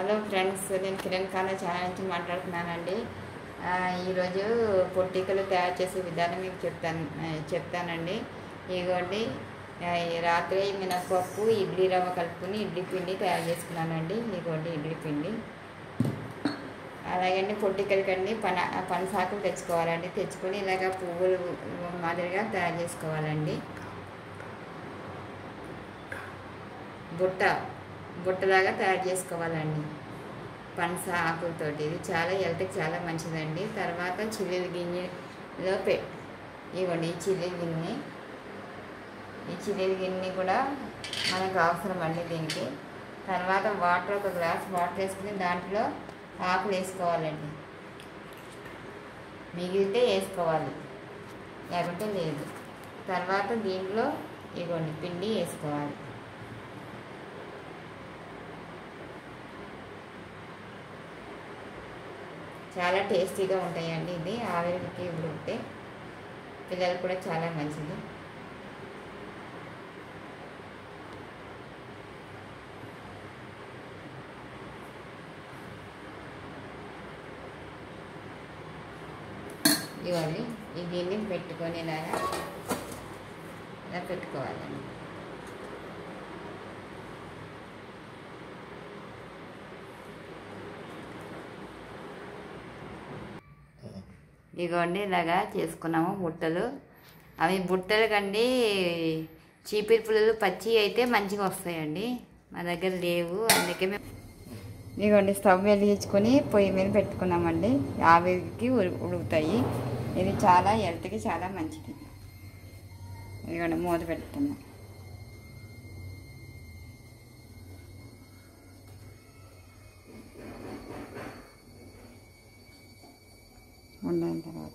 Hello friends నేను Kiran ఖానా channel నుంచి మాట్లాడుతున్నానండి ఆ, ఈరోజు పొట్టికలు తయారు చేసే విధానం మీకు చెప్తాను ఆ, చెప్తానండి ఇదిగోండి ఆ, ఈ రాత్రి మినపప్పు ఇడ్లీ రవ్వ కలుపుకుని ఇడ్లీ పిండి తయారు చేసుకున్నానండి ఇదిగోండి ఇడ్లీ పిండి అలాగండి పొట్టికలకండి పన పనసాకులు తెచ్చుకోవాలండి తెచ్చుకొని ఇలాగ పువ్వులు మాదిరిగా తయారు చేసుకోవాలండి బుట్ట బుట్టలాగా తయారు చేసుకోవాలండి పనస ఆకులతోటి ఇది చాలా హెల్త్కి చాలా మంచిదండి తర్వాత చిల్లీల గిన్నెలో పె ఇవ్వండి ఈ చిల్లీల గిన్నె ఈ చిల్లీల గిన్నె కూడా మనకు అవసరం అండి దీనికి తర్వాత వాటర్ ఒక గ్లాస్ వాటర్ వేసుకుని దాంట్లో ఆకులు వేసుకోవాలండి మిగిలితే వేసుకోవాలి లేకుంటే లేదు తర్వాత దీంట్లో ఇగోండి పిండి వేసుకోవాలి చాలా టేస్టీగా ఉంటాయండి ఇది ఆవిరికి ఉడికితే పిల్లలకు కూడా చాలా మంచిది ఇవన్నీ ఈ దీన్ని పెట్టుకొని ఇలాగా ఇలా పెట్టుకోవాలండి ఇదిగోండి ఇలాగా చేసుకున్నాము బుట్టలు అవి బుట్టలు కండి చీపిరి పుల్లలు పచ్చి అయితే మంచిగా వస్తాయండి మా దగ్గర లేవు అందుకే మేము ఇదిగోండి స్టవ్ వెలిగించుకొని పొయ్యి మీద పెట్టుకున్నామండి ఆవిరికి ఉడు- ఉడుకుతాయి ఇది చాలా హెల్త్కి చాలా మంచిది ఇదిగోండి మూత పెట్టుకున్నాం ఉండిన తర్వాత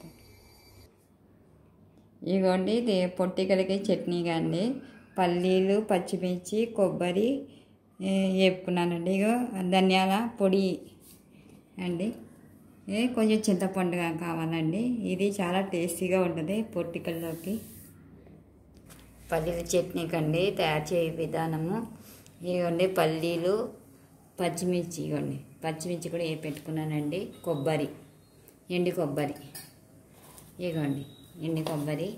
ఇదిగోండి ఇది పొట్టికలకి చట్నీ కానీ పల్లీలు పచ్చిమిర్చి కొబ్బరి ఏ, వేపుకున్నానండి ఇగో ధనియాల పొడి అండి ఏ, కొంచెం చింతపండు కావాలండి ఇది చాలా టేస్టీగా ఉంటుంది పొట్టికల్లోకి పల్లీల చట్నీ కండి తయారు చేయ విధానము ఇదిగోండి పల్లీలు పచ్చిమిర్చి ఇవ్వండి పచ్చిమిర్చి కూడా ఏ పెట్టుకున్నానండి కొబ్బరి ఎండి కొబ్బరి ఇగోండి ఎండి కొబ్బరి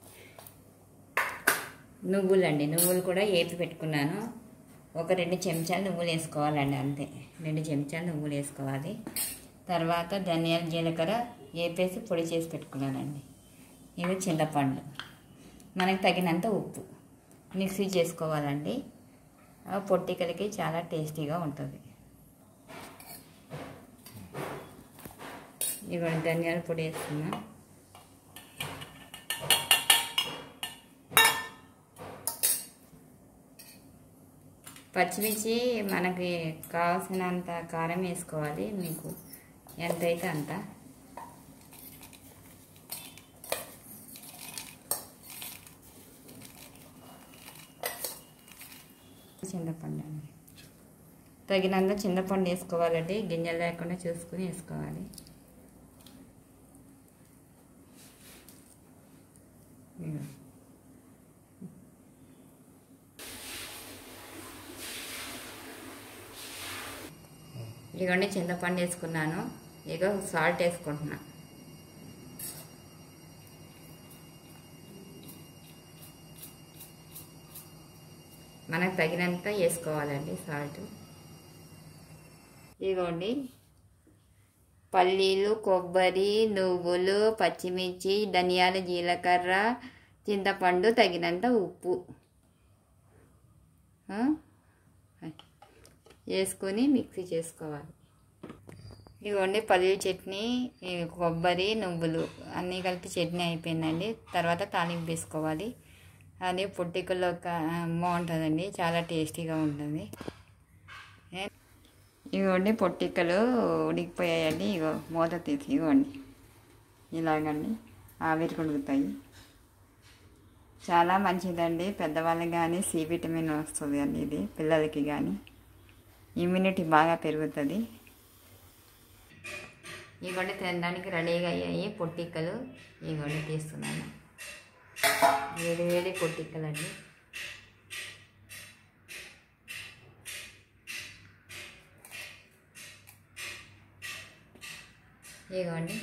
నువ్వులండి నువ్వులు కూడా ఏపి పెట్టుకున్నాను ఒక రెండు చెంచాలు నువ్వులు వేసుకోవాలండి అంతే రెండు చెంచాలు నువ్వులు వేసుకోవాలి తర్వాత ధనియాల జీలకర్ర వేపేసి పొడి చేసి పెట్టుకున్నానండి ఇది చింతపండు మనకు తగినంత ఉప్పు మిక్సీ చేసుకోవాలండి ఆ పొట్టికలకి చాలా టేస్టీగా ఉంటుంది ఇవ్వండి ధనియాల పొడి వేస్తున్నా పచ్చిమిర్చి మనకి కావాల్సినంత కారం వేసుకోవాలి మీకు ఎంతైతే అంత చింతపండు అండి తగినంత చింతపండు వేసుకోవాలండి గింజలు లేకుండా చూసుకుని వేసుకోవాలి ఇదిగో. ఇదిగోండి చింతపండు వేసుకున్నాను ఇగో సాల్ట్ వేసుకుంటున్నా మనకు తగినంత వేసుకోవాలండి సాల్ట్ ఇదిగోండి పల్లీలు కొబ్బరి నువ్వులు పచ్చిమిర్చి ధనియాల జీలకర్ర చింతపండు తగినంత ఉప్పు ఆ? వేసుకొని మిక్సీ చేసుకోవాలి ఇదిగోండి పల్లీల చట్నీ ఈ కొబ్బరి నువ్వులు అన్నీ కలిపి చట్నీ అయిపోయిందండి తర్వాత తాలింపు వేసుకోవాలి అది పొట్టికల్లో బాగుంటుందండి చాలా టేస్టీగా ఉంటుంది ఏ- ఇదిగోండి పొట్టికలు ఉడికిపోయాయండి ఇగో మూత తీసి ఇగోండి ఇలాగండి ఆవిరికి ఉడుకుతాయి చాలా మంచిదండి పెద్దవాళ్ళకి కానీ సి విటమిన్ వస్తుంది అండి ఇది పిల్లలకి కానీ ఇమ్యూనిటీ బాగా పెరుగుతుంది ఇవన్నీ తినడానికి రెడీగా అయ్యాయి పొట్టిక్కలు ఇవన్నీ తీస్తున్నాను వేడి వేడి పొట్టిక్కలు అండి ఇదిగోండి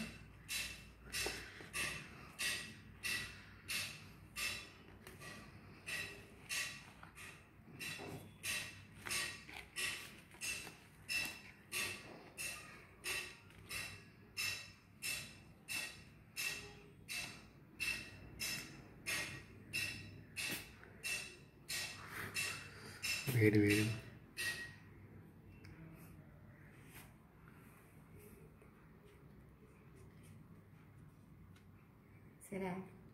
వేడి వేడి సరే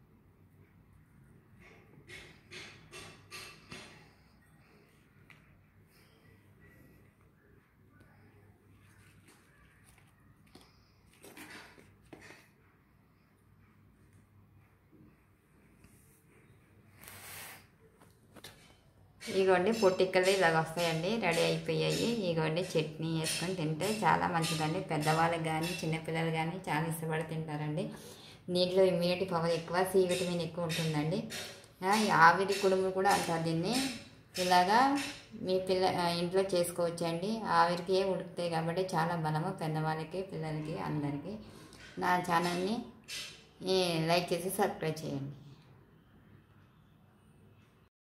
ఇగోండి పొట్టిక్కలు ఇలాగ వస్తాయండి రెడీ అయిపోయాయి ఇగోండి చట్నీ వేసుకొని తింటే చాలా మంచిదండి పెద్దవాళ్ళకి కానీ చిన్నపిల్లలు కానీ చాలా ఇష్టపడి తింటారండి దీంట్లో ఇమ్యూనిటీ పవర్ ఎక్కువ సి విటమిన్ ఎక్కువ ఉంటుందండి ఆ, ఈ ఆవిరి కుడుము కూడా అంటారు దీన్ని ఇలాగా మీ పిల్ల ఆ, ఇంట్లో చేసుకోవచ్చండి ఆవిరికి ఉడుకుతాయి కాబట్టి చాలా బలము పెద్దవాళ్ళకి పిల్లలకి అందరికీ నా ఛానల్ని ఈ, లైక్ చేసి సబ్స్క్రైబ్ చేయండి